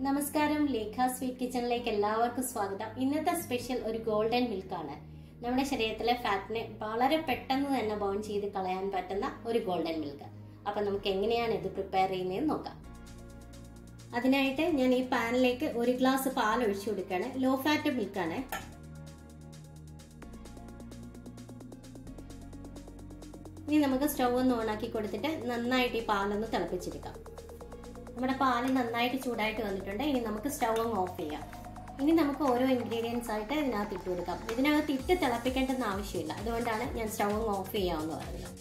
നമസ്കാരം ലേഖ സ്വീറ്റ് കിച്ചണിലേക്ക് എല്ലാവർക്കും സ്വാഗതം ഇന്നത്തെ സ്പെഷ്യൽ ഒരു ഗോൾഡൻ മിൽക്കാണ് നമ്മുടെ ശരീരത്തിലെ ഫാറ്റിനെ വളരെ പെട്ടെന്ന് തന്നെ ബേൺ ചെയ്ത് കളയാൻ പറ്റുന്ന ഒരു ഗോൾഡൻ മിൽക്ക് അപ്പൊ നമുക്ക് എങ്ങനെയാണ് ഇത് പ്രിപ്പയർ ചെയ്യുന്നതെന്ന് നോക്കാം അതിനായിട്ട് ഞാൻ ഈ പാനിലേക്ക് ഒരു ഗ്ലാസ് പാൽ ഒഴിച്ചു കൊടുക്കുകയാണ് ലോ ഫാറ്റ് മിൽക്കാണ് ഇനി നമുക്ക് സ്റ്റൗ ഒന്ന് ഓണാക്കി കൊടുത്തിട്ട് നന്നായിട്ട് ഈ പാലൊന്ന് തിളപ്പിച്ചെടുക്കാം നമ്മുടെ പാല് നന്നായിട്ട് ചൂടായിട്ട് വന്നിട്ടുണ്ട് ഇനി നമുക്ക് സ്റ്റൗ അങ്ങ് ഓഫ് ചെയ്യാം ഇനി നമുക്ക് ഓരോ ഇൻഗ്രീഡിയൻസ് ആയിട്ട് ഇതിനകത്ത് ഇട്ട് കൊടുക്കാം ഇതിനകത്ത് ഇട്ട് തിളപ്പിക്കേണ്ടെന്ന് ആവശ്യമില്ല അതുകൊണ്ടാണ് ഞാൻ സ്റ്റൗ അങ്ങ് ഓഫ് ചെയ്യാമെന്ന് പറയുന്നത്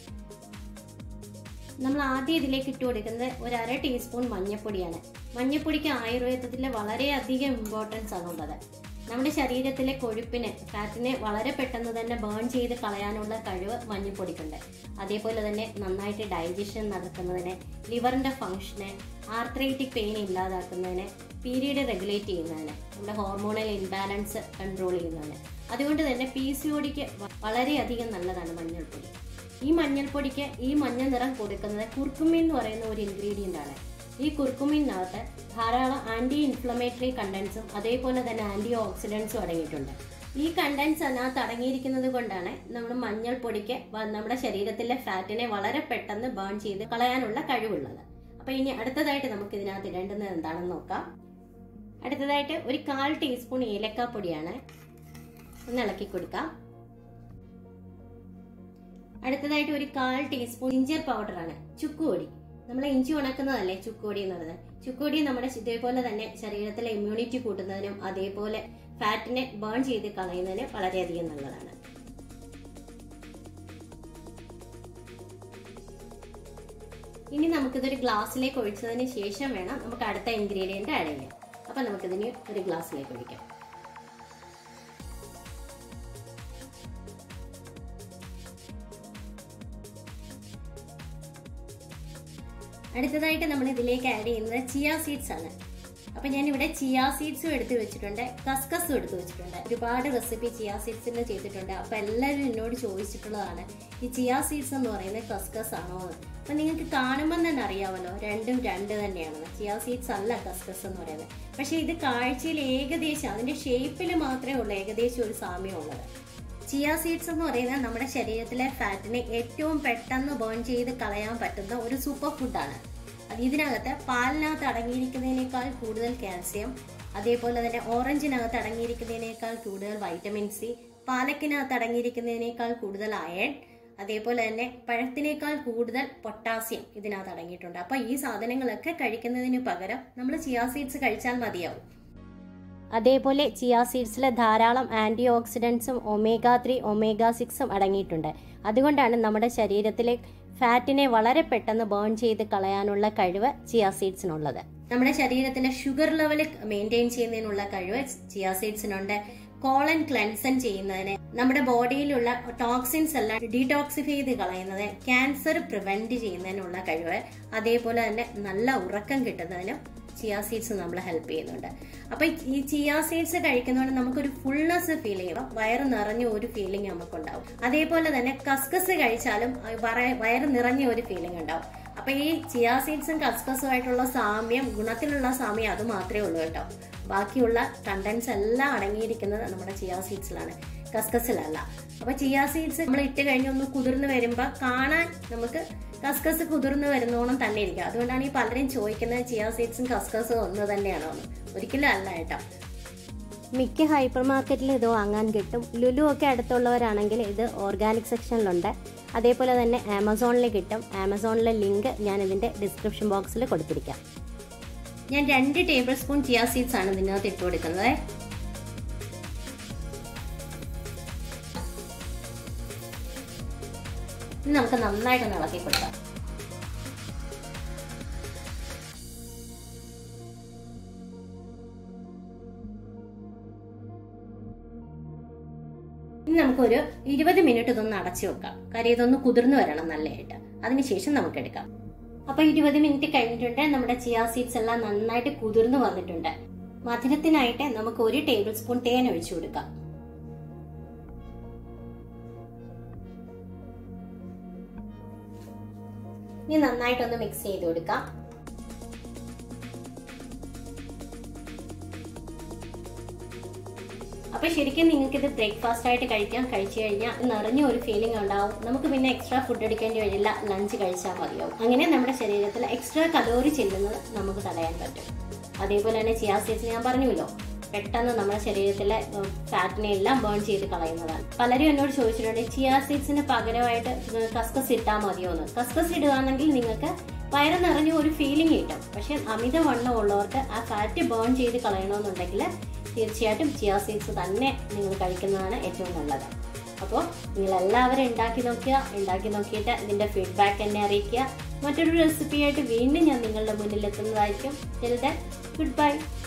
നമ്മൾ ആദ്യം ഇതിലേക്ക് ഇട്ട് കൊടുക്കുന്നത് ഒരു അര ടീസ്പൂൺ മഞ്ഞൾപ്പൊടിയാണ് മഞ്ഞൾപ്പൊടിക്ക് ആയുർവേദത്തിൽ വളരെയധികം ഇമ്പോർട്ടൻസ് ആണുള്ളത് നമ്മുടെ ശരീരത്തിലെ കൊഴുപ്പിനെ ഫാറ്റിനെ വളരെ പെട്ടെന്ന് തന്നെ ബേൺ ചെയ്ത് കളയാനുള്ള കഴിവ് മഞ്ഞൾപ്പൊടിക്കുണ്ട് അതേപോലെ തന്നെ നന്നായിട്ട് ഡൈജഷൻ നടക്കുന്നതിന് ലിവറിന്റെ ഫങ്ഷനെ ആർത്രൈറ്റിക് പെയിൻ ഇല്ലാതാക്കുന്നതിന് പീരീഡ് റെഗുലേറ്റ് ചെയ്യുന്നതിന് നമ്മുടെ ഹോർമോണൽ ഇൻബാലൻസ് കൺട്രോൾ ചെയ്യുന്നതിന് അതുകൊണ്ട് തന്നെ പി സി ഒടിക്ക് വളരെയധികം നല്ലതാണ് മഞ്ഞൾപ്പൊടി ഈ മഞ്ഞൾപ്പൊടിക്ക് ഈ മഞ്ഞ നിറം കൊടുക്കുന്നത് കുർക്കുമിൻ എന്ന് പറയുന്ന ഒരു ഇൻഗ്രീഡിയൻ്റ് ആണ് ഈ കുർക്കുമിനകത്ത് ധാരാളം ആന്റി ഇൻഫ്ലമേറ്ററി കണ്ടൻസും അതേപോലെ തന്നെ ആന്റി ഓക്സിഡൻസും അടങ്ങിയിട്ടുണ്ട് ഈ കണ്ടൻസ് അതിനകത്ത് അടങ്ങിയിരിക്കുന്നത് കൊണ്ടാണ് നമ്മൾ മഞ്ഞൾപ്പൊടിക്ക് നമ്മുടെ ശരീരത്തിലെ ഫാറ്റിനെ വളരെ പെട്ടെന്ന് ബേൺ ചെയ്ത് കളയാനുള്ള കഴിവുള്ളത് അപ്പൊ ഇനി അടുത്തതായിട്ട് നമുക്ക് ഇതിനകത്ത് ഇടേണ്ടുന്നത് എന്താണെന്ന് നോക്കാം അടുത്തതായിട്ട് ഒരു കാൽ ടീസ്പൂൺ ഏലക്കാപ്പൊടിയാണ് ഒന്ന് ഇളക്കി കൊടുക്കാം അടുത്തതായിട്ട് ഒരു കാൽ ടീസ്പൂൺ ഇഞ്ചർ പൗഡറാണ് ചുക്കുപൊടി നമ്മൾ ഇഞ്ചി ഉണക്കുന്നതല്ലേ ചുക്കുപൊടി എന്ന് പറയുന്നത് ചുക്കുപൊടി നമ്മുടെ ഇതേപോലെ തന്നെ ശരീരത്തിലെ ഇമ്മ്യൂണിറ്റി കൂട്ടുന്നതിനും അതേപോലെ ഫാറ്റിനെ ബേൺ ചെയ്ത് കളയുന്നതിന് വളരെയധികം നല്ലതാണ് ഇനി നമുക്കിതൊരു ഗ്ലാസ്സിലേക്ക് ഒഴിച്ചതിന് ശേഷം വേണം നമുക്ക് അടുത്ത ഇൻഗ്രീഡിയന്റ് ആഡ് ചെയ്യാം അപ്പൊ നമുക്കിതിന് ഒരു ഗ്ലാസ്സിലേക്ക് ഒഴിക്കാം അടുത്തതായിട്ട് നമ്മൾ ഇതിലേക്ക് ആഡ് ചെയ്യുന്നത് ചിയ സീഡ്സ് ആണ് അപ്പൊ ഞാൻ ഇവിടെ ചിയ സീഡ്സും എടുത്തു വെച്ചിട്ടുണ്ട് കസ്കസും എടുത്തു വെച്ചിട്ടുണ്ട് ഒരുപാട് റെസിപ്പി ചിയ സീഡ്സിന്റെ ചെയ്തിട്ടുണ്ട് അപ്പൊ എല്ലാവരും എന്നോട് ചോദിച്ചിട്ടുള്ളതാണ് ഈ ചിയ സീഡ്സ് എന്ന് പറയുന്നത് കസ്കസ് ആണോ എന്ന് അപ്പൊ നിങ്ങൾക്ക് കാണുമ്പോൾ തന്നെ അറിയാമല്ലോ രണ്ടും രണ്ട് തന്നെയാണെന്ന് ചിയ സീഡ്സ് അല്ല കസ്കസ് എന്ന് പറയുന്നത് പക്ഷെ ഇത് കാഴ്ചയിൽ ഏകദേശം അതിന്റെ ഷേപ്പിൽ മാത്രമേ ഉള്ളൂ ഏകദേശം ഒരു സാമ്യം ഉള്ളത് ചിയ സീഡ്സ് എന്ന് പറയുന്നത് നമ്മുടെ ശരീരത്തിലെ ഫാറ്റിനെ ഏറ്റവും പെട്ടെന്ന് ബേൺ ചെയ്ത് കളയാൻ പറ്റുന്ന ഒരു സൂപ്പർ ഫുഡാണ് അത് ഇതിനകത്ത് പാലിനകത്ത് അടങ്ങിയിരിക്കുന്നതിനേക്കാൾ കൂടുതൽ കാൽസ്യം അതേപോലെ തന്നെ ഓറഞ്ചിനകത്ത് അടങ്ങിയിരിക്കുന്നതിനേക്കാൾ കൂടുതൽ വൈറ്റമിൻ സി പാലക്കിനകത്ത് അടങ്ങിയിരിക്കുന്നതിനേക്കാൾ കൂടുതൽ അയൺ അതേപോലെ തന്നെ പഴത്തിനേക്കാൾ കൂടുതൽ പൊട്ടാസ്യം ഇതിനകത്ത് അടങ്ങിയിട്ടുണ്ട് അപ്പൊ ഈ സാധനങ്ങളൊക്കെ കഴിക്കുന്നതിന് പകരം നമ്മൾ ചിയ സീഡ്സ് കഴിച്ചാൽ മതിയാവും അതേപോലെ ചിയ സീഡ്സിൽ ധാരാളം ആൻറ്റി ഓക്സിഡൻസും ഒമേഗ ത്രീ ഒമേഗ സിക്സും അടങ്ങിയിട്ടുണ്ട് അതുകൊണ്ടാണ് നമ്മുടെ ശരീരത്തിലെ ഫാറ്റിനെ വളരെ പെട്ടെന്ന് ബേൺ ചെയ്ത് കളയാനുള്ള കഴിവ് ചിയ സീഡ്സിനുള്ളത് നമ്മുടെ ശരീരത്തിലെ ഷുഗർ ലെവൽ മെയിൻറ്റെയിൻ ചെയ്യുന്നതിനുള്ള കഴിവ് ചിയ സീഡ്സിനുണ്ട് കോളൻ ക്ലെൻസൻ ചെയ്യുന്നതിന് നമ്മുടെ ബോഡിയിലുള്ള ടോക്സിൻസ് എല്ലാം ഡീടോക്സിഫൈ ചെയ്ത് കളയുന്നത് ക്യാൻസർ പ്രിവെന്റ് ചെയ്യുന്നതിനുള്ള കഴിവ് അതേപോലെ തന്നെ നല്ല ഉറക്കം കിട്ടുന്നതിനും ചിയ സീഡ്സ് നമ്മളെ ഹെൽപ്പ് ചെയ്യുന്നുണ്ട് അപ്പൊ ഈ ചിയ സീഡ്സ് കഴിക്കുന്നതുകൊണ്ട് നമുക്കൊരു ഫുൾനെസ് ഫീൽ ചെയ്യും വയറ് നിറഞ്ഞ ഒരു ഫീലിംഗ് നമുക്കുണ്ടാവും അതേപോലെ തന്നെ കസ്കസ് കഴിച്ചാലും വയറ് നിറഞ്ഞ ഒരു ഫീലിംഗ് ഉണ്ടാവും അപ്പൊ ഈ ചിയ സീഡ്സും കസ്കസും ആയിട്ടുള്ള സാമ്യം ഗുണത്തിലുള്ള സാമ്യം അത് മാത്രമേ ഉള്ളൂ കേട്ടോ ബാക്കിയുള്ള കണ്ടൻസ് എല്ലാം അടങ്ങിയിരിക്കുന്നത് നമ്മുടെ ചിയ സീഡ്സിലാണ് കസ്കസിലല്ല അപ്പൊ ചിയ സീഡ്സ് നമ്മൾ ഇട്ട് കഴിഞ്ഞ് ഒന്ന് കുതിർന്ന് വരുമ്പോൾ കാണാൻ നമുക്ക് കസ്കസ് കുതിർന്ന് വരുന്നോണം തന്നെ ഇരിക്കും അതുകൊണ്ടാണ് ഈ പലരും ചോദിക്കുന്നത് ചിയ സീഡ്സും കസ്കസും ഒന്ന് തന്നെയാണോ എന്ന് ഒരിക്കലും അല്ല കേട്ടോ മിക്ക ഹൈപ്പർ മാർക്കറ്റിൽ ഇത് വാങ്ങാൻ കിട്ടും ലുലു ഒക്കെ അടുത്തുള്ളവരാണെങ്കിൽ ഇത് ഓർഗാനിക് സെക്ഷനിലുണ്ട് അതേപോലെ തന്നെ ആമസോണിൽ കിട്ടും ആമസോണിലെ ലിങ്ക് ഞാൻ ഇതിൻ്റെ ഡിസ്ക്രിപ്ഷൻ ബോക്സിൽ കൊടുത്തിരിക്കാം ഞാൻ രണ്ട് ടേബിൾ സ്പൂൺ ചിയ സീഡ്സ് ആണ് ഇതിനകത്ത് ഇട്ട് കൊടുക്കുന്നത് ഇനി നമുക്ക് നന്നായിട്ടൊന്ന് ഇളക്കി കൊടുക്കാം ഇനി നമുക്കൊരു ഇരുപത് മിനിറ്റ് ഇതൊന്ന് അടച്ചു വെക്കാം കാര്യം ഇതൊന്ന് കുതിർന്നു വരണം നല്ലതായിട്ട് അതിനുശേഷം നമുക്ക് എടുക്കാം അപ്പൊ ഇരുപത് മിനിറ്റ് കഴിഞ്ഞിട്ടുണ്ട് നമ്മുടെ ചിയ സീഡ്സ് എല്ലാം നന്നായിട്ട് കുതിർന്നു വന്നിട്ടുണ്ട് മധുരത്തിനായിട്ട് നമുക്ക് ഒരു ടേബിൾ സ്പൂൺ തേൻ ഒഴിച്ചു കൊടുക്കാം ഇനി നന്നായിട്ടൊന്ന് മിക്സ് ചെയ്ത് കൊടുക്കാം അപ്പൊ ശരിക്കും നിങ്ങൾക്ക് ഇത് ബ്രേക്ക്ഫാസ്റ്റ് ആയിട്ട് കഴിക്കാം കഴിച്ചു കഴിഞ്ഞാൽ നിറഞ്ഞ ഒരു ഫീലിംഗ് ഉണ്ടാവും നമുക്ക് പിന്നെ എക്സ്ട്രാ ഫുഡ് എടുക്കേണ്ടി വരില്ല ലഞ്ച് കഴിച്ചാൽ മതിയാവും അങ്ങനെ നമ്മുടെ ശരീരത്തിൽ എക്സ്ട്രാ കലോറി ചെല്ലുന്നത് നമുക്ക് തടയാൻ പറ്റും അതേപോലെ തന്നെ ചിയാ സീഡ്സ് ഞാൻ പറഞ്ഞുവല്ലോ പെട്ടെന്ന് നമ്മുടെ ശരീരത്തിലെ ഫാറ്റിനെ എല്ലാം ബേൺ ചെയ്ത് കളയുന്നതാണ് പലരും എന്നോട് ചോദിച്ചിട്ടുണ്ട് ചിയാ സീഡ്സിന് പകരമായിട്ട് കസ്കസ് ഇട്ടാൽ മതിയോ എന്ന് കസ്കസ് ഇടുകയാണെങ്കിൽ നിങ്ങൾക്ക് വയറ് നിറഞ്ഞ ഒരു ഫീലിംഗ് കിട്ടും പക്ഷെ അമിതവണ്ണം ഉള്ളവർക്ക് ആ ഫാറ്റ് ബേൺ ചെയ്ത് കളയണമെന്നുണ്ടെങ്കിൽ തീർച്ചയായിട്ടും ചിയാ സീഡ്സ് തന്നെ നിങ്ങൾ കഴിക്കുന്നതാണ് ഏറ്റവും നല്ലത് അപ്പോൾ നിങ്ങൾ എല്ലാവരും ഉണ്ടാക്കി നോക്കുക ഉണ്ടാക്കി നോക്കിയിട്ട് ഇതിന്റെ ഫീഡ്ബാക്ക് എന്നെ അറിയിക്കുക മറ്റൊരു റെസിപ്പിയായിട്ട് വീണ്ടും ഞാൻ നിങ്ങളുടെ മുന്നിൽ എത്തുന്നതായിരിക്കും ഗുഡ് ബൈ